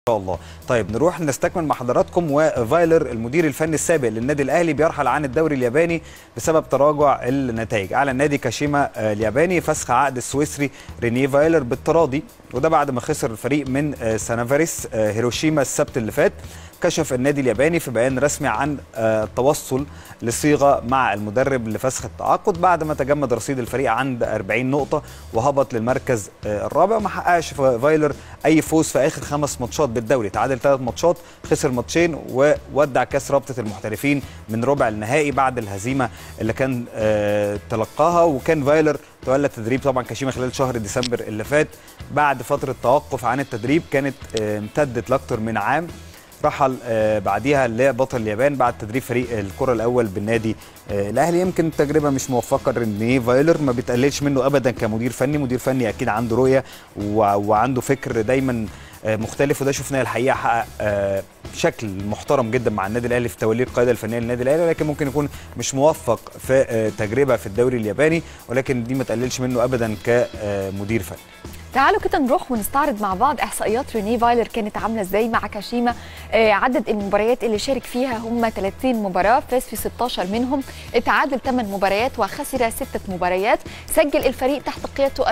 شاء الله طيب نروح نستكمل مع حضراتكم وفايلر المدير الفني السابق للنادي الاهلي بيرحل عن الدوري الياباني بسبب تراجع النتائج اعلن نادي كاشيما آه، الياباني فسخ عقد السويسري رينيه فايلر بالتراضي وده بعد ما خسر الفريق من آه، سانافاريس آه، هيروشيما السبت اللي فات كشف النادي الياباني في بيان رسمي عن آه، التوصل لصيغه مع المدرب لفسخ التعاقد بعد ما تجمد رصيد الفريق عند 40 نقطه وهبط للمركز آه، الرابع ما حققش فايلر اي فوز في اخر خمس ماتشات بالدوري تعادل ثلاث ماتشات خسر ماتشين وودع كاس رابطه المحترفين من ربع النهائي بعد الهزيمه اللي كان آه، تلقاها وكان فايلر تولى التدريب طبعا كاشيما خلال شهر ديسمبر اللي فات بعد فتره توقف عن التدريب كانت آه، امتدت لاكثر من عام رحل آه، بعديها لبطل اليابان بعد تدريب فريق الكره الاول بالنادي آه، الاهلي يمكن تجربه مش موفقه رينيه فايلر ما بتقللش منه ابدا كمدير فني مدير فني اكيد عنده رؤيه و- وعنده فكر دايما آه، مختلف وده شفناه الحقيقه حقق آه، شكل محترم جدا مع النادي الاهلي في توليه القياده الفنيه للنادي الاهلي ولكن ممكن يكون مش موفق في آه، تجربه في الدوري الياباني ولكن دي ما تقللش منه ابدا كمدير فني تعالوا كده نروح ونستعرض مع بعض احصائيات رينيه فايلر كانت عامله ازاي مع كاشيما آه عدد المباريات اللي شارك فيها هم 30 مباراه فاز في 16 منهم اتعادل 8 مباريات وخسر 6 مباريات سجل الفريق تحت قيادته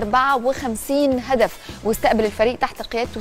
54 هدف واستقبل الفريق تحت قيادته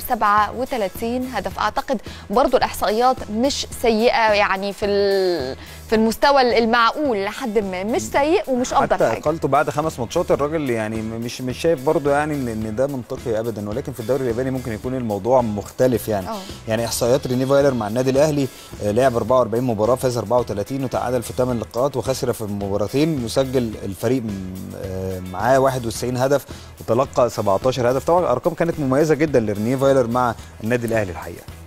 37 هدف اعتقد برضو الاحصائيات مش سيئه يعني في ال- في المستوى المعقول لحد ما مش سيء ومش افضل حتى حاجه اقالته بعد خمس ماتشات الراجل يعني مش مش شايف برضه يعني ان إن ده منطقي ابدا ولكن في الدوري الياباني ممكن يكون الموضوع مختلف يعني اه. يعني احصائيات ريني فايلر مع النادي الاهلي آه، لعب 44 مباراه فاز 34 وتعادل في 8 لقاءات وخسر في مباراتين يسجل الفريق م- آه، معاه 91 هدف وتلقى 17 هدف طبعا الارقام كانت مميزه جدا لريني فايلر مع النادي الاهلي الحقيقه